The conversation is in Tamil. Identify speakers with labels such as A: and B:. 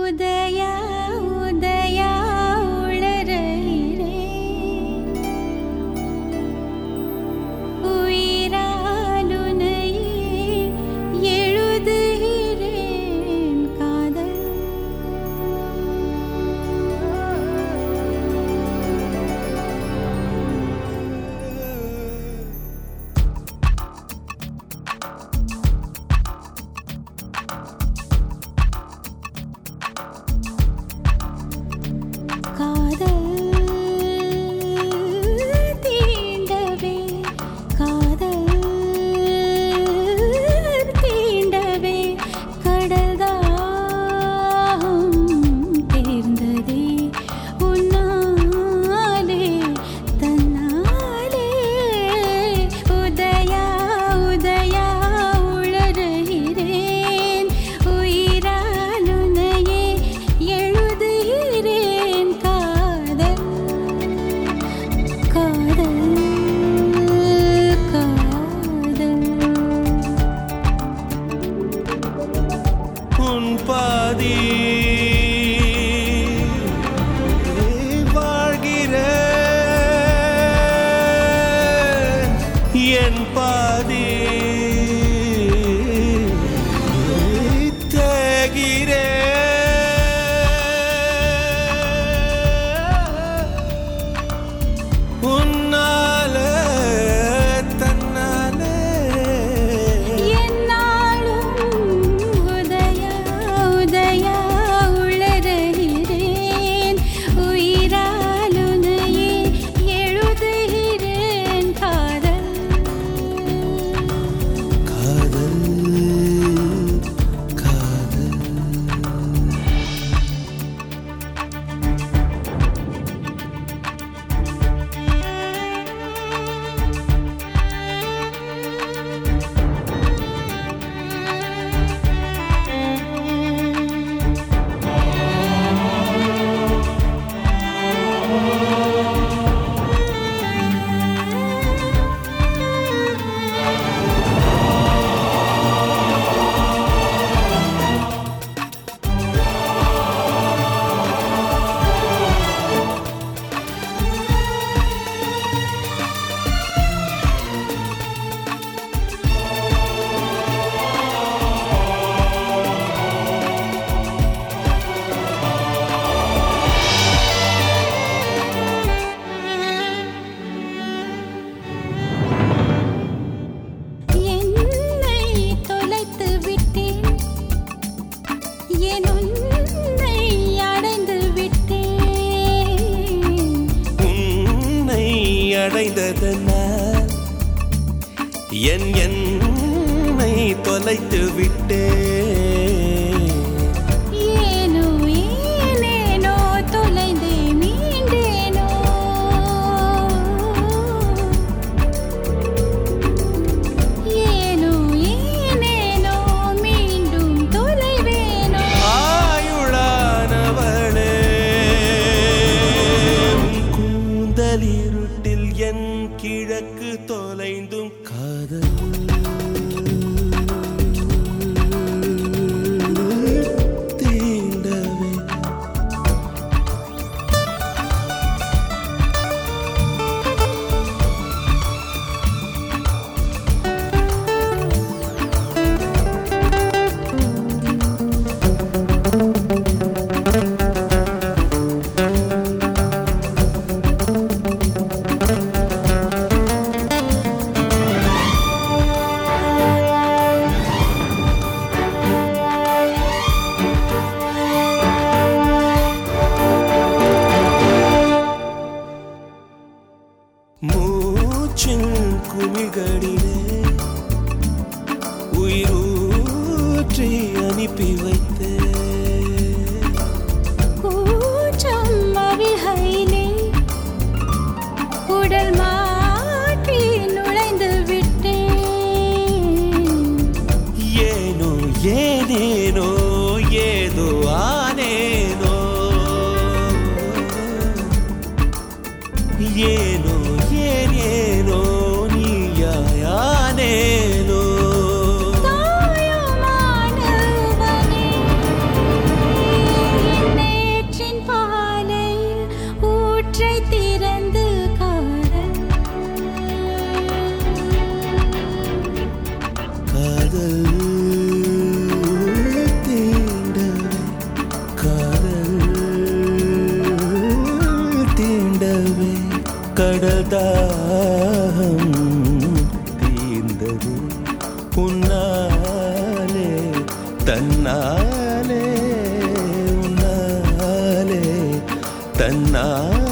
A: உதயா உதயா உளறுகிறேன் உயிராலுனையே எழுதுகிறேன் காதல் காதல் தீண்டவே காதல் தீண்டவே கடல்தாகம் தேர்ந்ததே உன்னாலே தன்னாலே உதயா உதயா உளறுகிறேன் உயிராலுனையே எழுதுகிறேன் காதல் காதல் காதல்
B: உன் பாதி வாழ்கிறேன் என் பாதி தேகிறேன் உன்னாலே தன்னாலே
A: என்னாலும் உதயா உதயா உளறுகிறேன் உயிராலுனையே எழுதுகிறேன் காதல்
B: காதல் காதல்
A: என்னை தொலைத்து விட்டேன் என் உன்னை அடைந்து விட்டேன்
B: உன்னை அடைந்ததனால் என் என்னை தொலைத்து விட்டேன்
A: ஏனோ ஏனேனோ தொலைந்தே மீண்டேனோ ஏனோ ஏனேனோ மீண்டும் தொலைவேனோ
B: ஆயுளானவளே உன் கூந்தலிருட்டில் என் கிழக்கு தொலைந்தும் காதல் தாகம் தீர்ந்தது உன்னாலே தன்னாலே உன்னாலே தன்னாலே